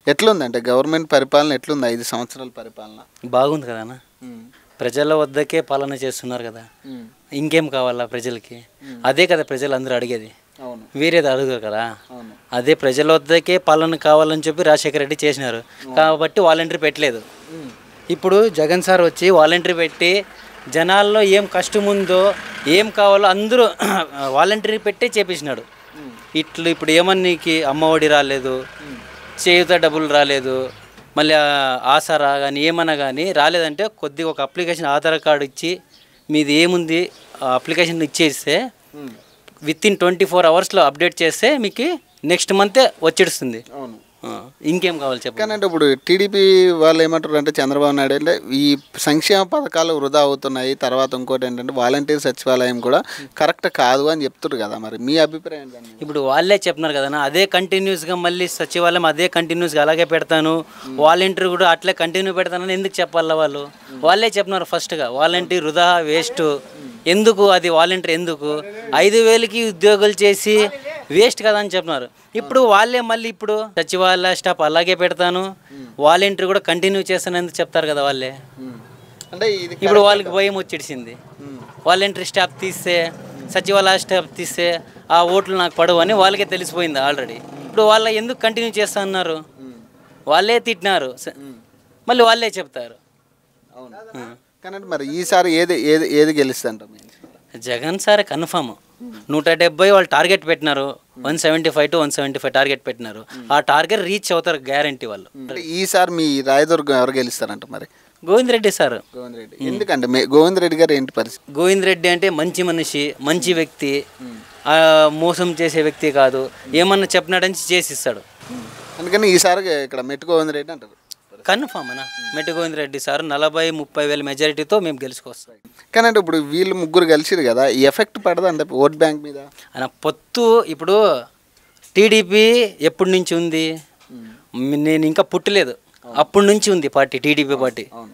ఎట్లుంది అంటే గవర్నమెంట్ పరిపాలన ఎట్లుంది ఐదు సంవత్సరాల పరిపాలన బాగుంది కదా అన్న ప్రజల వద్దకే పాలన చేస్తున్నారు కదా ఇంకేం కావాలా ప్రజలకి అదే కదా ప్రజలు అందరూ అడిగేది అవును వేరేది అడుగురు కదా అవును అదే ప్రజల వద్దకే పాలన కావాలని చెప్పి రాజశేఖర రెడ్డి చేసినారు కాబట్టి వాలంటీర్ పెట్టలేదు ఇప్పుడు జగన్ సార్ వచ్చి వాలంటీర్ పెట్టి జనాల్లో ఏం కష్టం ఉందో ఏం కావాలో అందరూ వాలంటీర్ పెట్టే చేపించినాడు ఇట్లు ఇప్పుడు ఏమన్నా నీకు అమ్మఒడి రాలేదు చేయుత డబ్బులు రాలేదు మళ్ళీ ఆ ఆసరా కానీ ఏమన్నా కానీ రాలేదంటే కొద్దిగా ఒక అప్లికేషన్ ఆధార్ కార్డు ఇచ్చి మీది ఏముంది ఆ అప్లికేషన్ ఇచ్చేస్తే విత్ ఇన్ ట్వంటీ ఫోర్ అవర్స్లో అప్డేట్ చేస్తే మీకు నెక్స్ట్ మంతే వచ్చేస్తుంది అవును ఆ, ఇంకేం కావాలి చెప్పండి కానీ అంటే ఇప్పుడు టీడీపీ వాళ్ళు ఏమంటారు అంటే చంద్రబాబు నాయుడు అంటే ఈ సంక్షేమ పథకాలు వృధా అవుతున్నాయి తర్వాత ఇంకోటి ఏంటంటే వాలంటీర్ సచివాలయం కూడా కరెక్ట్ కాదు అని చెప్తున్నారు కదా మరి మీ అభిప్రాయం ఏంటండి ఇప్పుడు వాళ్ళే చెప్తున్నారు కదా అదే కంటిన్యూస్గా మళ్ళీ సచివాలయం అదే కంటిన్యూస్గా అలాగే పెడతాను వాలంటీర్ కూడా అట్లే కంటిన్యూ పెడతానని ఎందుకు చెప్పాలా వాళ్ళు వాళ్ళే చెప్తున్నారు ఫస్ట్గా వాలంటీర్ వృధా వేస్ట్ ఎందుకు అది వాలంటీర్ ఎందుకు ఐదు వేలకి ఉద్యోగాలు చేసి వేస్ట్ కదా అని చెప్తున్నారు ఇప్పుడు వాళ్ళే మళ్ళీ ఇప్పుడు సచివాలయ స్టాఫ్ అలాగే పెడతాను వాలంటీర్ కూడా కంటిన్యూ చేస్తాను ఎందుకు చెప్తారు కదా వాళ్ళే అంటే ఇది ఇప్పుడు వాళ్ళకి భయం వచ్చేసింది వాలంటీర్ స్టాఫ్ తీస్తే సచివాలయ స్టాఫ్ తీస్తే ఆ ఓట్లు నాకు పడవు అని వాళ్ళకే తెలిసిపోయింది ఆల్రెడీ ఇప్పుడు వాళ్ళ ఎందుకు కంటిన్యూ చేస్తా అన్నారు వాళ్ళే తిట్టినారు స- మళ్ళీ వాళ్ళే చెప్తారు అవును కానీ అంటే మరి ఈసారి ఏది ఏది ఏది గెలుస్తుంటాం జగన్ సార్ కన్ఫర్మ్ నూట డెబ్బై వాళ్ళు టార్గెట్ పెట్టినారు one seventy five to one seventy five target పెట్టినారు ఆ టార్గెట్ రీచ్ అవుతారు గ్యారంటీ వాళ్ళు అంటే ఈసారి మీ రాయదుర్గం ఎవరు గెలుస్తారంట మరి గోవింద్ రెడ్డి సార్ గోవింద్ రెడ్డి ఎందుకంటే మే- గోవింద్ రెడ్డి గారు ఏంటి పరిస్థితి గోవింద్ రెడ్డి అంటే మంచి మనిషి మంచి వ్యక్తి ఆ, మోసం చేసే వ్యక్తి కాదు ఏమన్నా చెప్పినాడని చేసిస్తాడు అందుకని ఈసారి ఇక్కడ మెట్టు గోవింద్ రెడ్డి అంటారు కన్ఫామ్ అన్న మెట్టు గోవింద్ రెడ్డి సార్ నలభై ముప్పై వేల మెజారిటీతో మేము గెలుచుకొస్తాం కానీ అంటే ఇప్పుడు వీళ్ళు ముగ్గురు కలిసిరు కదా ఈ ఎఫెక్ట్ పడదా అంటే ఓట్ బ్యాంక్ మీద అన్న పొత్తు ఇప్పుడు టీడీపీ ఎప్పటి నుంచి ఉంది మ్, నేను ఇంకా పుట్టలేదు అప్పటి నుంచి ఉంది పార్టీ టీడీపీ పార్టీ అవును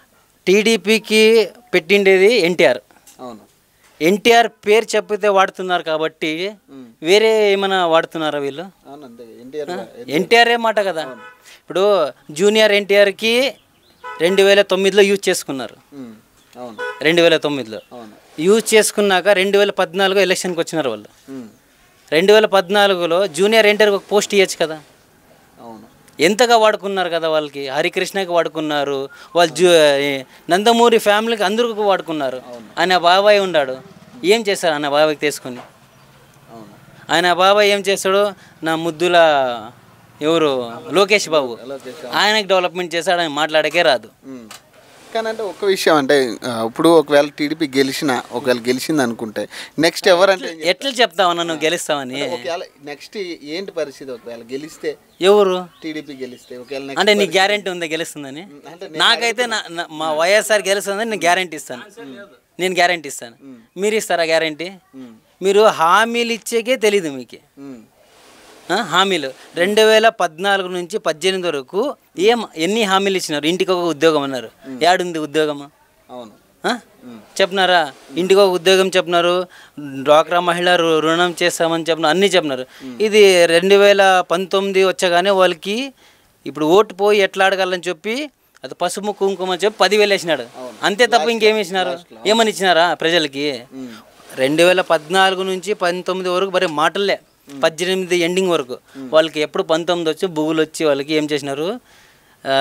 టీడీపీకి పెట్టిండేది ఎన్టీఆర్ అవును ఎన్టీఆర్ పేరు చెప్పితే వాడుతున్నారు కాబట్టి వేరే ఏమైనా వాడుతున్నారా వీళ్ళు అవును అంతే ఎన్టీఆర్ ఎన్టీఆర్ మాట కదా ఇప్పుడు జూనియర్ ఎన్టీఆర్కి రెండు వేల తొమ్మిదిలో యూజ్ చేసుకున్నారు అవును రెండు వేల తొమ్మిదిలో అవును యూజ్ చేసుకున్నాక రెండు వేల పద్నాలుగు ఎలక్షన్కి వచ్చినారు వాళ్ళు ఉమ్, రెండు వేల పద్నాలుగులో జూనియర్ ఎన్టీఆర్కి ఒక పోస్ట్ ఇవ్వచ్చు కదా అవును ఎంతగా వాడుకున్నారు కదా వాళ్ళకి హరికృష్ణకి వాడుకున్నారు వాళ్ళు జూ ఏ, నందమూరి ఫ్యామిలీకి అందరికీ వాడుకున్నారు ఆయన బాబాయ్ ఉన్నాడు ఏం చేశారు ఆయన బాబాయ్కి తీసుకొని అవును ఆయన బాబాయ్ ఏం చేస్తాడు నా ముద్దుల ఎవరు లోకేష్ బాబు ఆయనకి డెవలప్మెంట్ చేశాడు ఆయన మాట్లాడకే రాదు ఉమ్. కానీ అంటే ఒక విషయం అంటే ఆ, ఇప్పుడు ఒకవేళ టీడీపీ గెలిచినా ఒకవేళ గెలిచింది అనుకుంటే నెక్స్ట్ ఎవరంటే ఏం ఎట్లా చెప్తావు నన్ను గెలుస్తావని చెప్తారు? ఒకవేళ నెక్స్ట్ ఏంటి పరిస్థితి ఒకవేళ గెలిస్తే ఎవరు టీడీపీ గెలిస్తే ఒకవేళ నెక్స్ట్ అంటే నీకు గ్యారంటీ ఉందా గెలుస్తుందని నాకైతే నా నా- మా వైఎస్ఆర్ గెలుస్తుందని నేను గ్యారంటీ ఇస్తాను నేను గ్యారంటీ ఇస్తాను మీరు ఇస్తారా గ్యారంటీ మీరు హామీలు ఇచ్చేకే తెలీదు మీకు ఉమ్, ఆ, హామీలు రెండు వేల పద్నాలుగు నుంచి పద్దెనిమిది వరకు ఏం ఎన్ని హామీలు ఇచ్చినారు ఇంటికి ఒక ఉద్యోగం అన్నారు ఏడుంది ఉద్యోగం అవును ఆ? చెప్పినారా ఇంటికి ఒక ఉద్యోగం చెప్పినారు డ్వాక్రా మహిళ రు- రుణం చేస్తామని చెప్పినారు అన్నీ చెప్పినారు ఇది రెండు వేల పంతొమ్మిది వచ్చగానే వాళ్ళకి ఇప్పుడు ఓటు పోయి ఎట్లా అడగాలని చెప్పి అది పసుపు కుంకుమ అని చెప్పి పదివేలు వేసినాడు అంతే తప్ప ఇంకేమి ఇచ్చినారు ఏమని ఇచ్చినారా ప్రజలకి రెండు వేల పద్నాలుగు నుంచి పంతొమ్మిది వరకు మరి మాటలే పద్దెనిమిది ఎండింగ్ వరకు వాళ్ళకి ఎప్పుడు పంతొమ్మిది వచ్చి బుగులు వచ్చి వాళ్ళకి ఏం చేసినారు ఆ,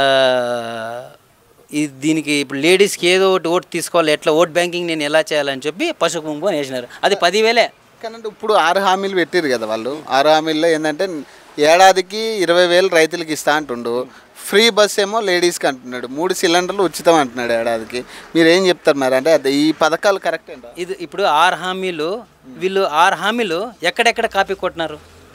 ఈ దీనికి ఇప్పుడు లేడీస్కి ఏదో ఒకటి ఓటు తీసుకోవాలి ఎట్లా ఓట్ బ్యాంకింగ్ నేను ఎలా చేయాలని చెప్పి పసుపు కుంకుమ వేసినారు అది పదివేలే కానీ అంటే ఇప్పుడు ఆరు హామీలు పెట్టారు కదా వాళ్ళు ఆరు హామీల్లో ఏంటంటే ఏడాదికి ఇరవై వేలు రైతులకి ఇస్తా అంటుండు ఫ్రీ బస్ ఏమో లేడీస్కి అంటున్నాడు మూడు సిలిండర్లు ఉచితం అంటున్నాడు ఏడాదికి మీరు ఏం చెప్తారు మరి అంటే అది ఈ పథకాలు కరెక్ట్ ఏంటో ఇది ఇప్పుడు ఆరు హామీలు వీళ్ళు ఆరు హామీలు ఎక్కడెక్కడ కాపీ కొట్టినారు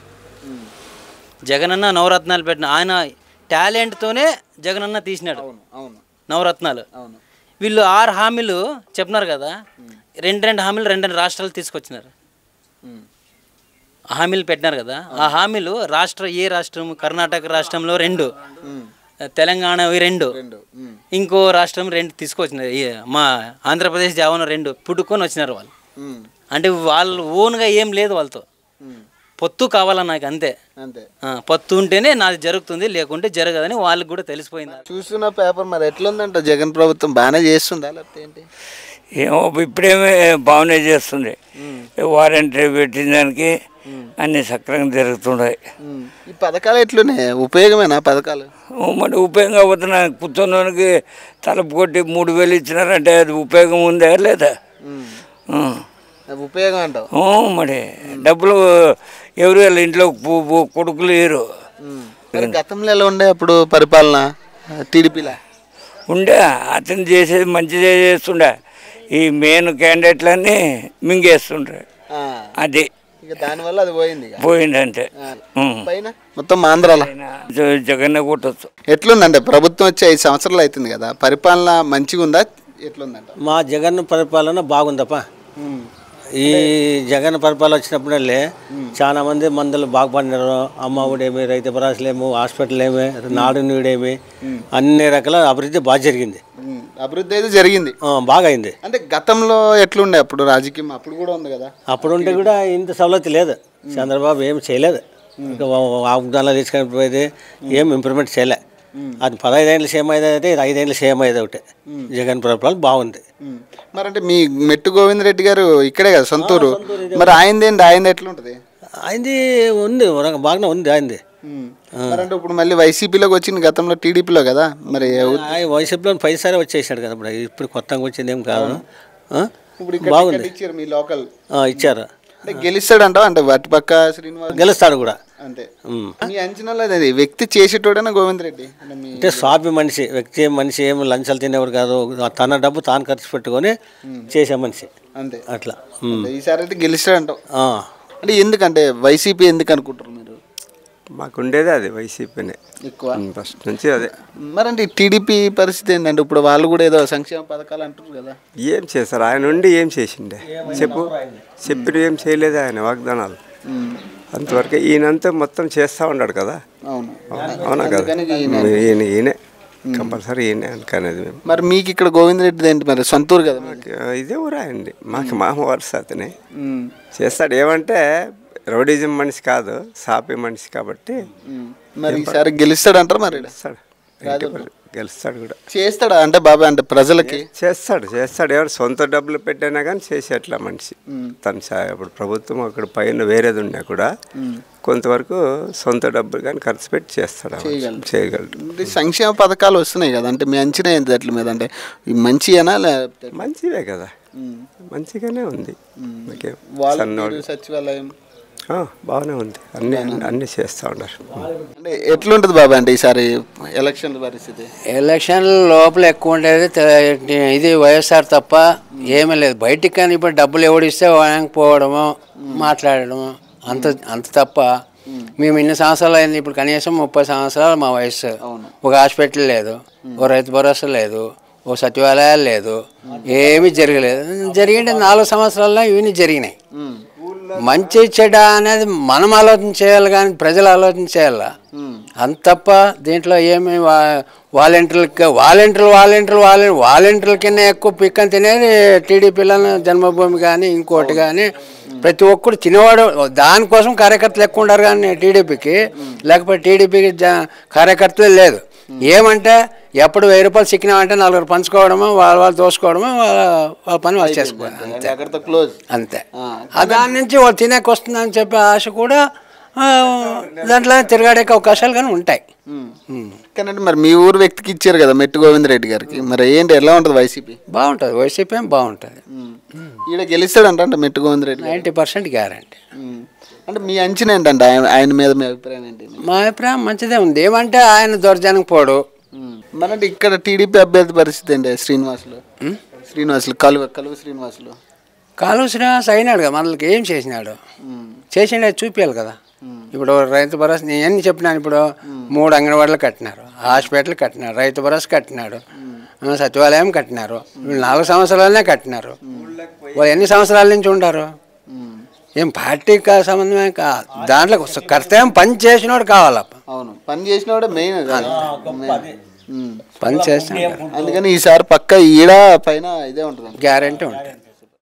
జగనన్న నవరత్నాలు పెట్టిన ఆయన టాలెంట్తోనే జగనన్న తీసినాడు అవును అవును నవరత్నాలు అవును వీళ్ళు ఆరు హామీలు చెప్పినారు కదా రెండు రెండు హామీలు రెండు రెండు రాష్ట్రాలు తీసుకొచ్చినారు ఉమ్. హామీలు పెట్టినారు కదా ఆ హామీలు రాష్ట్ర ఏ రాష్ట్రం కర్ణాటక రాష్ట్రంలో రెండు తెలంగాణవి రెండు రెండు ఉమ్. ఇంకో రాష్ట్రం రెండు తీసుకొచ్చినారు ఈ మా ఆంధ్రప్రదేశ్ జావన రెండు పుట్టుకొని వచ్చినారు వాళ్ళు ఉమ్. అంటే వాళ్ళు ఓన్గా ఏం లేదు వాళ్ళతో ఉమ్. పొత్తు కావాలా నాకు అంతే అంతే ఆ, పొత్తు ఉంటేనే నాది జరుగుతుంది లేకుంటే జరగదని వాళ్ళకి కూడా తెలిసిపోయింది చూస్తున్న పేపర్ మరి ఎట్లుందంట జగన్ ప్రభుత్వం బాగానే చేస్తుందా లేకపోతే ఏంటి ఏమో ఇప్పుడేమే బాగానే చేస్తుంది వారంటీ పెట్టిన దానికి అన్ని సక్రమంగా జరుగుతున్నాయి ఉమ్. ఈ పథకాలు ఎట్లున్నాయి ఉపయోగమేనా పథకాలు ఓ మరి ఉపయోగం కాకపోతే నాకు కూర్చున్నోనికి తలుపు కొట్టి మూడు వేలు ఇచ్చినారంటే అది ఉపయోగం ఉందా లేదా ఉమ్. ఆ. అది ఉపయోగం అంటావు ఓ మరి డబ్బులు ఎవరు వాళ్ళ ఇంట్లో పో- పో- కొడుకులు లేరు ఉమ్. మరి గతంలో ఎలా ఉండే అప్పుడు పరిపాలన టీడీపీలా ఉండే అతను చేసేది మంచిదే చేస్తుండే ఈ మెయిన్ క్యాండిడేట్లన్నీ మింగేస్తుండ్రే అది ఇక దానివల్ల అది పోయింది ఇక పోయిందంటే ఉం. పైన మొత్తం ఆంధ్రాల జ- జగన్నే కొట్టచ్చు ఎట్లుందంటే ప్రభుత్వం వచ్చి ఐదు సంవత్సరాలు అవుతుంది కదా పరిపాలన మంచిగా ఉందా ఎట్లుందంట మా జగన్ పరిపాలన బాగుందప్ప ఈ జగన్ పరిపాలన వచ్చినప్పుడల్లే చాలా మంది మందులు బాగుపడినారు అమ్మ ఒడేమి రైతు భరాసులేము హాస్పిటల్ ఏమి నాడు నీడేమి అన్ని రకాల అభివృద్ధి బాగా జరిగింది ఉమ్. అభివృద్ధి అయితే జరిగింది ఆ, బాగా అయింది అంటే గతంలో ఎట్లుండే అప్పుడు రాజకీయం అప్పుడు కూడా ఉంది కదా అప్పుడుంటే కూడా ఇంత సవలతి లేదు చంద్రబాబు ఏం చేయలేదు ఇంకా వాగ్దానాలు తీసుకొని పోయేది ఏం ఇంప్రూవ్మెంట్ చేయలే అది పదహైదేళ్ళు సేమ్ అయ్యేది ఇది ఐదేళ్ళు సేమ్ అయ్యేది ఒకటి జగన్ పరిపాలన బాగుంది ఉమ్. మరి అంటే మీ మెట్టు గోవింద్ రెడ్డి గారు ఇక్కడే కదా సొంతూరు మరి ఆయనదేంటి ఆయనది ఎట్లుంటది అయింది ఉంది ఒక రకంగా బాగానే ఉంది అయింది ఉమ్. మరి అంటే ఇప్పుడు మళ్ళీ వైసీపీలోకి వచ్చింది గతంలో టీడీపీలో కదా మరి ఆయన వైసీపీలో పైసారి వచ్చేసాడు కదా ఇప్పుడు ఇప్పుడు కొత్తగా వచ్చింది ఏం కాదు ఆ? ఇప్పుడు ఇక్కడ బాగుంది టికెట్ ఇచ్చారు మీ లోకల్ ఆ, ఇచ్చారు అంటే గెలుస్తాడంటావా అంటే అటుపక్క శ్రీనివాస్ గెలుస్తాడు కూడా అంతే ఉమ్. మీ అంచనాలో అది వ్యక్తి చేసేటోడేనా గోవింద్ రెడ్డి అంటే మీ అంటే స్వాభి మనిషి వ్యక్తి మనిషి ఏమి లంచాలు తినేవాడు కాదు తన డబ్బు తాను ఖర్చు పెట్టుకొని చేసే మనిషి అంతే అట్లా ఉమ్. అంటే ఈసారి అయితే గెలుస్తాడంటావు ఆ. అంటే ఎందుకంటే వైసీపీ ఎందుకు అనుకుంటారు మీరు మాకుండేది అది వైసీపీనే ఎక్కువ ఫస్ట్ నుంచి అదే మరంటే టీడీపీ పరిస్థితి ఏంటంటే ఇప్పుడు వాళ్ళు కూడా ఏదో సంక్షేమ పథకాలు అంటారు కదా ఏం చేశారు ఆయన ఉండి ఏం చేసిండే చెప్పు చెప్పిన ఏం చేయలేదు ఆయన వాగ్దానాలు అంతవరకు ఈయనంతా మొత్తం చేస్తూ ఉన్నాడు కదా అవును అవునా కదా అందుకని ఈయన- ఈయన ఈయనే కంపల్సరీ ఈయనే అనుకునేది మేము మరి మీకు ఇక్కడ గోవింద్ రెడ్డి ఏంటి మరి సొంతూరు కదా మీది? ఇదే ఊరాయండి మాకు మామ వరుస అతనే ఉమ్. చేస్తాడు ఏమంటే రౌడీజం మనిషి కాదు సాపి మనిషి కాబట్టి ఉమ్. మరి ఈసారి గెలుస్తాడంటారు మరి ఈడ? చేస్తాడు ఇంటి పని గెలుస్తాడు కూడా చేస్తాడా అంటే బాబాయ్ అంటే ప్రజలకి చేస్తాడు చేస్తాడు ఎవరు సొంత డబ్బులు పెట్టినా కానీ చేసేట్లా మనిషి తను చా- ఇప్పుడు ప్రభుత్వం అక్కడ పైన వేరేది ఉన్నా కూడా కొంతవరకు సొంత డబ్బులు కానీ ఖర్చు పెట్టి చేస్తాడు ఆ మనిషి. చేయగలడు అంటే సంక్షేమ పథకాలు వస్తున్నాయి కదా అంటే మీ అంచనా ఏంటి అట్ల మీద అంటే ఈ మంచియేనా లేకపోతే మంచివే కదా మంచిగానే ఉంది నాకేం వాళ్ళు సన్నోడు సచివాలయం ఆ, బాగానే ఉంది అన్ని అన్ని చేస్తూ ఉన్నారు అంటే ఎట్లుంటుంది బాబాయ్ అంటే ఈసారి ఎలక్షన్ల పరిస్థితి ఎలక్షన్ లోపల ఎక్కువ ఉండేది తె- ఇది వైఎస్ఆర్ తప్ప ఏమీ లేదు బయటికి కానీ ఇప్పుడు డబ్బులు ఎవడిస్తే వానికి పోవడము మాట్లాడడము అంత అంత తప్ప మేము ఇన్ని సంవత్సరాలు అయింది ఇప్పుడు కనీసం ముప్పై సంవత్సరాలు మా వయసు ఒక హాస్పిటల్ లేదు ఓ రైతు భరోసా లేదు ఓ సచివాలయాలు లేదు ఏమీ జరగలేదు జరిగింది నాలుగు సంవత్సరాల్లో ఇవన్నీ జరిగినాయి మంచి చెడ్డ అనేది మనం ఆలోచన చేయాలి కానీ ప్రజలు ఆలోచన చేయాలా అంత తప్ప దీంట్లో ఏమి వా- వాలంటీర్లకి వాలంటీర్లు వాలంటీర్లు వాలంటీ వాలంటీర్ల కింద ఎక్కువ పిక్కని తినేది టీడీపీలను జన్మభూమి కానీ ఇంకోటి కానీ ప్రతి ఒక్కరు తినేవాడు దానికోసం కార్యకర్తలు ఎక్కువ ఉండరు కానీ టీడీపీకి లేకపోతే టీడీపీకి జ కార్యకర్తలే లేదు ఏమంటే ఎప్పుడు వెయ్యి రూపాయలు చిక్కినామంటే నలుగురు పంచుకోవడము వాళ్ళ వాళ్ళు దోసుకోవడము వాళ్ళ వాళ్ళ పని వాళ్ళు చేసుకోవడం అంతే అక్కడితో క్లోజ్ అంతే ఆ దాని నుంచి వాళ్ళు తినేకి వస్తుందని చెప్పే ఆశ కూడా ఆ, దాంట్లో తిరగాడే అవకాశాలు కానీ ఉంటాయి ఉమ్. కానీ అంటే మరి మీ ఊరు వ్యక్తికి ఇచ్చారు కదా మెట్టు గోవింద్ రెడ్డి గారికి మరి ఏంటి ఎలా ఉంటుంది వైసీపీ బాగుంటుంది వైసీపీ ఏం బాగుంటుంది ఈడ గెలుస్తాడంట అంటే మెట్టు గోవింద్ రెడ్డి గారు. Ninety percent guarantee um. అంటే మీ అంచనా ఏంటంటే ఆయన ఆయన మీద మీ అభిప్రాయం ఏంటి మా అభిప్రాయం మంచిదే ఉంది ఏమంటే ఆయన దౌర్జన్యం పోడు మరి అంటే ఇక్కడ టీడీపీ అభ్యర్థి పరిస్థితి ఏంటి శ్రీనివాసులు శ్రీనివాసులు కలువ కలువ శ్రీనివాసులు కాలువ శ్రీనివాస్ అయినాడు కదా మనకి ఏం చేసినాడు చేసిండే చూపించాలి కదా ఇప్పుడు రైతు భరోసా నేను ఎన్ని చెప్పినాను ఇప్పుడు మూడు అంగన్వాడీలు కట్టినారు హాస్పిటల్ కట్టినారు రైతు భరోసా కట్టినాడు ఆ, సచివాలయం కట్టినారు వీళ్ళు నాలుగు సంవత్సరాలనే కట్టినారు వాళ్ళు ఎన్ని సంవత్సరాల నుంచి ఉంటారు ఏం పార్టీకి సంబంధమే కా దాంట్లో కర్తవ్యం పని చేసినోడు కావాలప్ప అవును పని చేసిన కూడా మెయిన్ పని చేస్తాం అందుకని ఈసారి పక్క ఈడ పైన ఇదే ఉంటుంది గ్యారంటీ ఉంటుంది